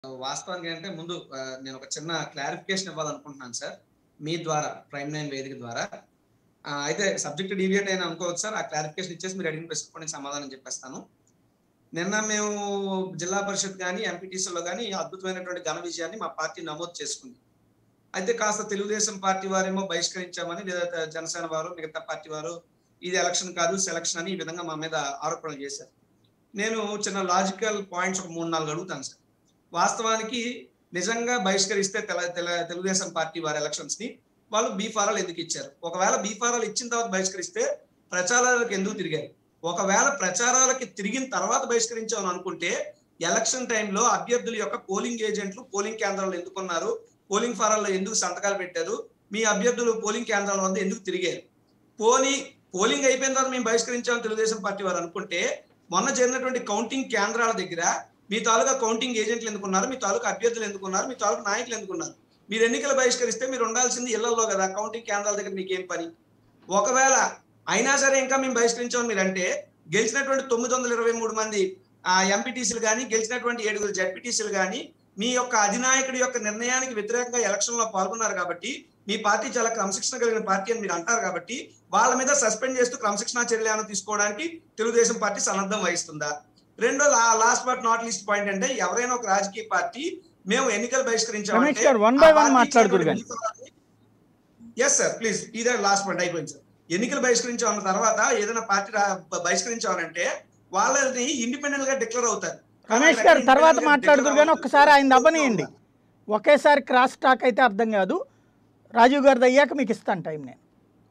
వాస్తవానికి అంటే ముందు ఆ, నేను ఒక చిన్న క్లారిఫికేషన్ ఇవ్వాలనుకుంటున్నాను సార్ మీ ద్వారా ప్రైమ్ నైన్ వేదిక ద్వారా ఆ, అయితే సబ్జెక్ట్ డివియేట్ అయినా అనుకోవచ్చు సార్ ఆ క్లారిఫికేషన్ ఇచ్చేసి మీరు అడిగిన ప్రశ్న నేను సమాధానం చెప్పేస్తాను నిన్న మేము జిల్లా పరిషత్ కానీ ఎంపీటీసీలో కానీ అద్భుతమైనటువంటి ఘన విజయాన్ని మా పార్టీ నమోదు చేసుకుంది అయితే కాస్త తెలుగుదేశం పార్టీ వారేమో బహిష్కరించామని లేదా జనసేన వారు మిగతా పార్టీ వారు ఇది ఎలక్షన్ కాదు సెలక్షన్ అని ఈ విధంగా మా మీద ఆరోపణలు చేశారు నేను చిన్న లాజికల్ పాయింట్స్ ఒక మూడు నాలుగు అడుగుతాను సార్ వాస్తవానికి నిజంగా బహిష్కరిస్తే తెల తెల- తెలుగుదేశం పార్టీ వారి ఎలక్షన్స్ ని వాళ్ళు బీఫారాలు ఎందుకు ఇచ్చారు ఒకవేళ బీఫారాలు ఇచ్చిన తర్వాత బహిష్కరిస్తే ప్రచారాలకు ఎందుకు తిరిగారు ఒకవేళ ప్రచారాలకి తిరిగిన తర్వాత బహిష్కరించామని అనుకుంటే ఎలక్షన్ టైంలో అభ్యర్థుల యొక్క పోలింగ్ ఏజెంట్లు పోలింగ్ కేంద్రాలు ఎందుకున్నారు పోలింగ్ ఫారాల్లో ఎందుకు సంతకాలు పెట్టారు మీ అభ్యర్థులు పోలింగ్ కేంద్రాల వద్ద ఎందుకు తిరిగారు పోనీ పోలింగ్ అయిపోయిన తర్వాత మేము బహిష్కరించామని తెలుగుదేశం పార్టీ వారు అనుకుంటే మొన్న జరిగినటువంటి కౌంటింగ్ కేంద్రాల దగ్గర మీ తాలూకా కౌంటింగ్ ఏజెంట్లు ఎందుకున్నారు మీ తాలూకా అభ్యర్థులు ఎందుకున్నారు మీ తాలూకా నాయకులు ఎందుకున్నారు మీరు ఎన్నికలు బహిష్కరిస్తే మీరు ఉండాల్సింది ఇళ్లలో కదా కౌంటింగ్ కేంద్రాల దగ్గర మీకు ఏం పని ఒకవేళ అయినా సరే ఇంకా మేము బహిష్కరించామని మీరు అంటే గెలిచినటువంటి తొమ్మిది వందల ఇరవై మూడు మంది ఆ ఎంపీటీసీలు కానీ గెలిచినటువంటి ఏడుగురు జడ్పీటీసీలు కానీ మీ యొక్క అధినాయకుడి యొక్క నిర్ణయానికి వ్యతిరేకంగా ఎలక్షన్ లో పాల్గొన్నారు కాబట్టి మీ పార్టీ చాలా క్రమశిక్షణ కలిగిన పార్టీ అని మీరు అంటారు కాబట్టి వాళ్ళ మీద సస్పెండ్ చేస్తూ క్రమశిక్షణ చర్యలను తీసుకోవడానికి తెలుగుదేశం పార్టీ సన్నద్ధం వహిస్తుందా రెండో last but not least point అంటే ఎవరైనా ఒక రాజకీయ పార్టీ మేము ఎన్నికలు రమేష్ గారు, one by one మాట్లాడుదురు గాని. ఎస్ సార్ ప్లీజ్ ఇదే లాస్ట్ పాయింట్ అయిపోయింది సార్ ఎన్నికలు బహిష్కరించామన్న తర్వాత ఏదైనా పార్టీ రా- బహిష్కరించామనంటే వాళ్ళని ఇండిపెండెంట్ గా డిక్లేర్ అవుతారు రమేష్ గారు తర్వాత Independent గా మాట్లాడుదురు declare కానీ అవుతారు. ఒక్కసారి ఆయన అవ్వనియండి ఒకేసారి క్రాస్ టాక్ అయితే అర్థం కాదు రాజీవ్ గారిది అయ్యాక మీకు ఇస్తాను టైం నేను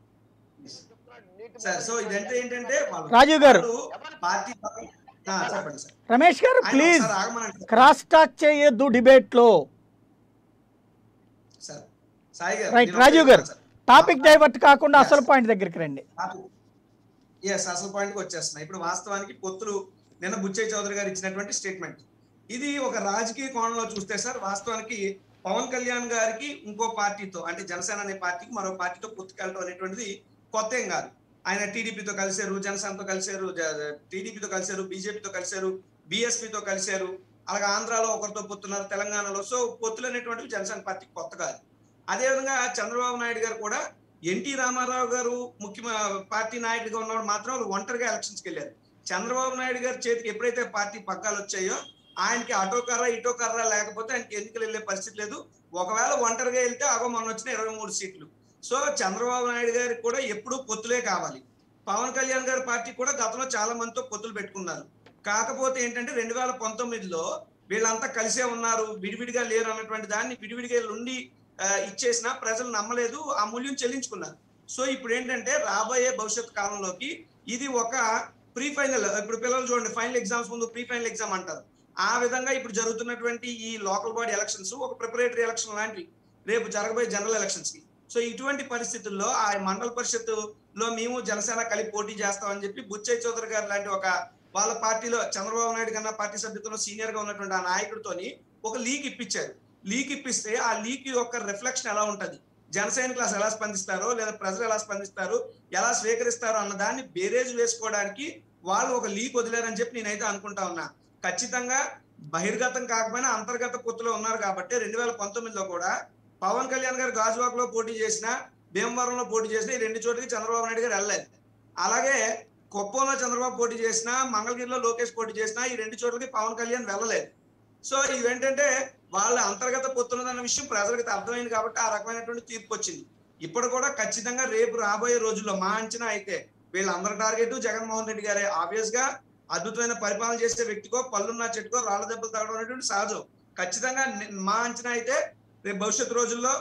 సార్ సో ఇదంతా ఏంటంటే వాళ్ళు- రాజీవ్ గారు. వాళ్ళు పార్టీ ఆ, చెప్పండి సార్ రమేష్ గారు ఆయన ప్లీజ్ ఒకసారి ఆగమనండి క్రాస్ టాక్ చేయొద్దు డిబేట్లో సార్ సాయి గారు రైట్ నేను రాజీవ్ గారు ఒకటే సార్. టాపిక్ డైవర్ట్ కాకుండా అసలు పాయింట్ దగ్గరికి రండి ఎస్ అసలు పాయింట్ కి వచ్చేస్తున్నాయి ఇప్పుడు వాస్తవానికి పొత్తులు నిన్న బుచ్చయ్య చౌదరి గారు ఇచ్చినటువంటి స్టేట్మెంట్ ఇది ఒక రాజకీయ కోణంలో చూస్తే సార్ వాస్తవానికి పవన్ కళ్యాణ్ గారికి ఇంకో పార్టీతో అంటే జనసేన అనే పార్టీకి మరో పార్టీతో పొత్తుకెళ్ళటం అనేటువంటిది కొత్త ఏం కాదు ఆయన టీడీపీతో కలిశారు జనసేనతో కలిశారు టీడీపీతో కలిశారు బీజేపీతో కలిశారు బీఎస్పీతో కలిశారు అలాగే ఆంధ్రాలో ఒకరితో పొత్తున్నారు తెలంగాణలో సో పొత్తులు అనేటువంటివి జనసేన పార్టీకి కొత్త కాదు అదేవిధంగా చంద్రబాబు నాయుడు గారు కూడా ఎన్టీ రామారావు గారు ముఖ్య పార్టీ నాయకుడిగా ఉన్నవాడు మాత్రం వాళ్ళు ఒంటరిగా ఎలక్షన్స్కి వెళ్ళారు చంద్రబాబు నాయుడు గారి చేతికి ఎప్పుడైతే పార్టీ పగ్గాలు వచ్చాయో ఆయనకి అటో కర్ర ఇటో కర్ర లేకపోతే ఆయనకి ఎన్నికలు వెళ్ళే పరిస్థితి లేదు ఒకవేళ ఒంటరిగా వెళ్తే అగో మొన్న వచ్చిన ఇరవై మూడు సీట్లు సో చంద్రబాబు నాయుడు గారికి కూడా ఎప్పుడూ పొత్తులే కావాలి పవన్ కళ్యాణ్ గారి పార్టీ కూడా గతంలో చాలా మందితో పొత్తులు పెట్టుకున్నారు కాకపోతే ఏంటంటే రెండు వేల పంతొమ్మిదిలో వీళ్ళంతా కలిసే ఉన్నారు విడివిడిగా లేరు అన్నటువంటి దాన్ని విడివిడిగా ఉండి ఆ, ఇచ్చేసినా ప్రజలు నమ్మలేదు ఆ మూల్యం చెల్లించుకున్నారు సో ఇప్పుడు ఏంటంటే రాబోయే భవిష్యత్ కాలంలోకి ఇది ఒక ప్రీ ఫైనల్ ఇప్పుడు పిల్లలు చూడండి ఫైనల్ ఎగ్జామ్స్ ముందు ప్రీ ఫైనల్ ఎగ్జామ్ అంటారు ఆ విధంగా ఇప్పుడు జరుగుతున్నటువంటి ఈ లోకల్ బాడీ ఎలక్షన్స్ ఒక ప్రిపరేటరీ ఎలక్షన్ లాంటివి రేపు జరగబోయే జనరల్ ఎలక్షన్స్ కి సో ఇటువంటి పరిస్థితుల్లో ఆ మండల పరిషత్ లో మేము జనసేన కలిపి పోటీ చేస్తామని చెప్పి బుచ్చయ్య చౌదరి గారు లాంటి ఒక వాళ్ళ పార్టీలో చంద్రబాబు నాయుడు కన్నా పార్టీ సభ్యత్వంలో సీనియర్ గా ఉన్నటువంటి ఆ నాయకుడితోని ఒక లీక్ ఇప్పించారు లీక్ ఇప్పిస్తే ఆ లీక్ యొక్క రిఫ్లెక్షన్ ఎలా ఉంటది జన సైనికులు అసలు ఎలా స్పందిస్తారు లేదా ప్రజలు ఎలా స్పందిస్తారు ఎలా స్వీకరిస్తారు అన్న దాన్ని బేరేజ్ వేసుకోవడానికి వాళ్ళు ఒక లీక్ వదిలేరని చెప్పి నేనైతే అనుకుంటా ఉన్నా ఖచ్చితంగా బహిర్గతం కాకపోయినా అంతర్గత పొత్తులో ఉన్నారు కాబట్టి రెండు వేల పంతొమ్మిదిలో కూడా పవన్ కళ్యాణ్ గారు గాజువాక్ లో పోటీ చేసిన భీమవరంలో పోటీ చేసిన ఈ రెండు చోట్లకి చంద్రబాబు నాయుడు గారు వెళ్ళలేదు అలాగే కుప్పంలో చంద్రబాబు పోటీ చేసిన మంగళగిరిలో లోకేష్ పోటీ చేసిన ఈ రెండు చోట్లకి పవన్ కళ్యాణ్ వెళ్ళలేదు సో ఇవేంటంటే వాళ్ళ అంతర్గత పొత్తున్నదన్న విషయం ప్రజలకు అర్థమైంది కాబట్టి ఆ రకమైనటువంటి తీర్పు వచ్చింది ఇప్పుడు కూడా ఖచ్చితంగా రేపు రాబోయే రోజుల్లో మా అంచనా అయితే వీళ్ళందరి టార్గెట్ జగన్మోహన్ రెడ్డి గారే ఆబ్వియస్ గా అద్భుతమైన పరిపాలన చేసే వ్యక్తికో పళ్ళున్న చెట్టుకో రాళ్ళ దెబ్బలు తగ్గడం అనేటువంటి సహజం ఖచ్చితంగా ని- మా అంచనా అయితే రేపు భవిష్యత్తు రోజుల్లో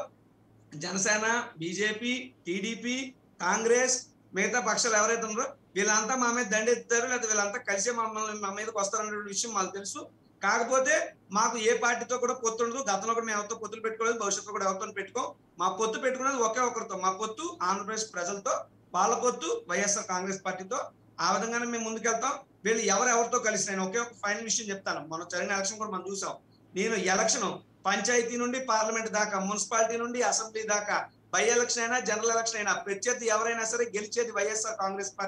జనసేన బీజేపీ టీడీపీ కాంగ్రెస్ మిగతా పక్షాలు ఎవరైతే ఉన్నారో వీళ్ళంతా మా మీద దండెత్తారు లేదా వీళ్ళంతా కలిసి మమ్మల్ని మా మీదకి వస్తారనే విషయం మాకు తెలుసు కాకపోతే మాకు ఏ పార్టీతో కూడా పొత్తు ఉండదు గతంలో కూడా మేము ఎవరితో పొత్తులు పెట్టుకోలేదు భవిష్యత్తులో కూడా ఎవరితో పెట్టుకోం మా పొత్తు పెట్టుకునేది ఒకే ఒకరితో మా పొత్తు ఆంధ్రప్రదేశ్ ప్రజలతో వాళ్ళ పొత్తు వైఎస్ఆర్ కాంగ్రెస్ పార్టీతో ఆ విధంగానే మేము ముందుకెళ్తాం వీళ్ళు ఎవరెవరితో కలిసి నేను ఒకే ఒక ఫైనల్ విషయం చెప్తాను మనం జరిగిన ఎలక్షన్ కూడా మనం చూసాం నేను ఎలక్షన్ పంచాయతీ నుండి పార్లమెంట్ దాకా మున్సిపాలిటీ నుండి అసెంబ్లీ దాకా బై ఎలక్షన్ అయినా జనరల్ ఎలక్షన్ అయినా ప్రత్యర్థి ఎవరైనా సరే గెలిచేది వైఎస్ఆర్ కాంగ్రెస్ పార్టీ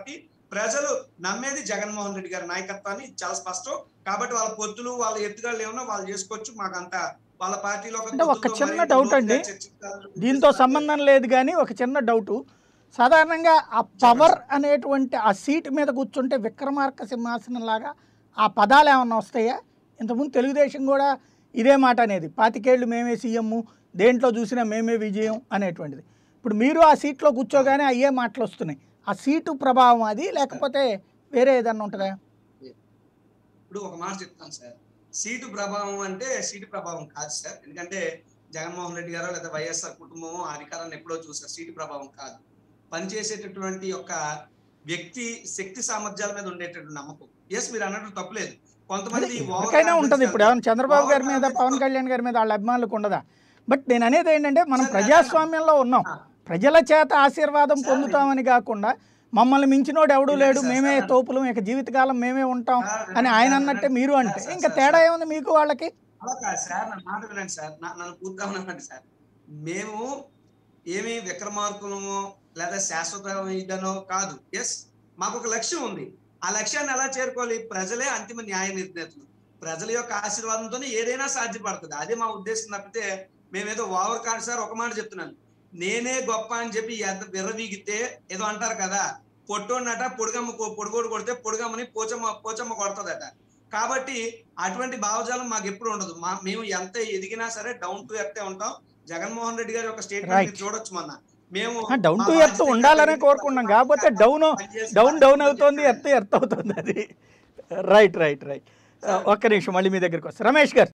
ప్రజలు నమ్మేది జగన్మోహన్ రెడ్డి గారి నాయకత్వాన్ని ఇది చాలా స్పష్టం కాబట్టి వాళ్ళ పొత్తులు వాళ్ళ ఎత్తుగాళ్ళు ఏమన్నా వాళ్ళు చేసుకోవచ్చు మాకంత వాళ్ళ పార్టీలో ఒక అంటే ఒక పొత్తులతో చిన్న మరింత డౌట్ అండి. లోతుగా చర్చించాలని దీంతో సంబంధం లేదు కానీ ఒక చిన్న డౌటు సాధారణంగా ఆ పవర్ అనేటువంటి ఆ సీట్ మీద కూర్చుంటే విక్రమార్క సింహాసనం లాగా ఆ పదాలు ఏమన్నా వస్తాయా ఇంతకుముందు తెలుగుదేశం కూడా ఇదే మాట అనేది పాతికేళ్ళు మేమే సీఎం దేంట్లో చూసినా మేమే విజయం అనేటువంటిది ఇప్పుడు మీరు ఆ సీట్లో కూర్చోగానే అయ్యే మాటలు వస్తున్నాయి ఆ సీటు ప్రభావం అది లేకపోతే వేరే ఏదన్నా ఉంటుందా ఇప్పుడు ఒక మాట చెప్తాను సార్ సీటు ప్రభావం అంటే సీటు ప్రభావం కాదు సార్ ఎందుకంటే జగన్మోహన్ రెడ్డి గారు లేదా వైఎస్ఆర్ కుటుంబం ఆ అధికారాన్ని ఎప్పుడో చూసారు సీటు ప్రభావం కాదు పనిచేసేటటువంటి యొక్క వ్యక్తి శక్తి సామర్థ్యాల మీద ఉండేటటువంటి నమ్మకం ఎస్ మీరు అన్నట్టు తప్పులేదు కొంతమంది over ఎవరికైనా confidence ఉంటుంది ఇప్పుడు ఏమైనా చంద్రబాబు గారి మీద Over పవన్ కళ్యాణ్ గారి మీద వాళ్ళ అభిమానులకు ఉండదా బట్ నేను అనేది ఏంటంటే మనం సార్, ప్రజాస్వామ్యంలో ఉన్నాం ఆ. ప్రజల చేత ఆశీర్వాదం సార్, పొందుతామని కాకుండా మమ్మల్ని మించినోడు ఎవడు లేదు లేడు సార్, మేమే సార్. తోపులు ఇక జీవితకాలం మేమే ఉంటాం సార్, అని సార్, ఆయన సార్, అన్నట్టే సార్, మీరు అంటే సార్, ఇంకా సార్, తేడా సార్. ఏముంది మీకు వాళ్ళకి అలా కాదు సార్ నా మాట వినండి సార్ నా- నన్ను పూర్తిగా ఉన్నానండి సార్ మేము ఏమి విక్రమార్కులమో లేదా శాశ్వత ఇదనో కాదు ఎస్ మాకు ఒక లక్ష్యం ఉంది ఆ లక్ష్యాన్ని ఎలా చేరుకోవాలి ప్రజలే అంతిమ న్యాయ నిర్ణేతలు ప్రజల యొక్క ఆశీర్వాదంతోనే ఏదైనా సాధ్యపడుతుంది అదే మా ఉద్దేశం తప్పితే మేమేదో ఓవర్ కాదు సార్ ఒక మాట చెప్తున్నాను నేనే గొప్ప అని చెప్పి ఎంత విర్రవీగితే ఏదో అంటారు కదా పొట్టోన్నట పొడుగమ్మ కొ- పొడుగోడు కొడితే పొడుగమ్మని పోచమ్మ పోచమ్మ కొడుతుందట కాబట్టి అటువంటి భావజాలం మాకు ఎప్పుడు ఉండదు మా మేము ఎంత ఎదిగినా సరే డౌన్ టు ఎర్తే ఉంటాం జగన్మోహన్ రెడ్డి గారి యొక్క స్టేట్మెంట్ Right. చూడొచ్చు మొన్న మేము డౌన్ మా టు ఎర్త్ బాధ్యత ఉండాలనే ఇంకా కోరుకున్నాం కాకపోతే డౌన్ పనిచేసి డౌన్ డౌన్ అవుతుంది చెప్పారు. ఎర్త్ ఎర్త్ అవుతుంది అది రైట్ రైట్ రైట్ ఒక్క నిమిషం మళ్ళీ మీ దగ్గరికి వస్తా రమేష్ గారు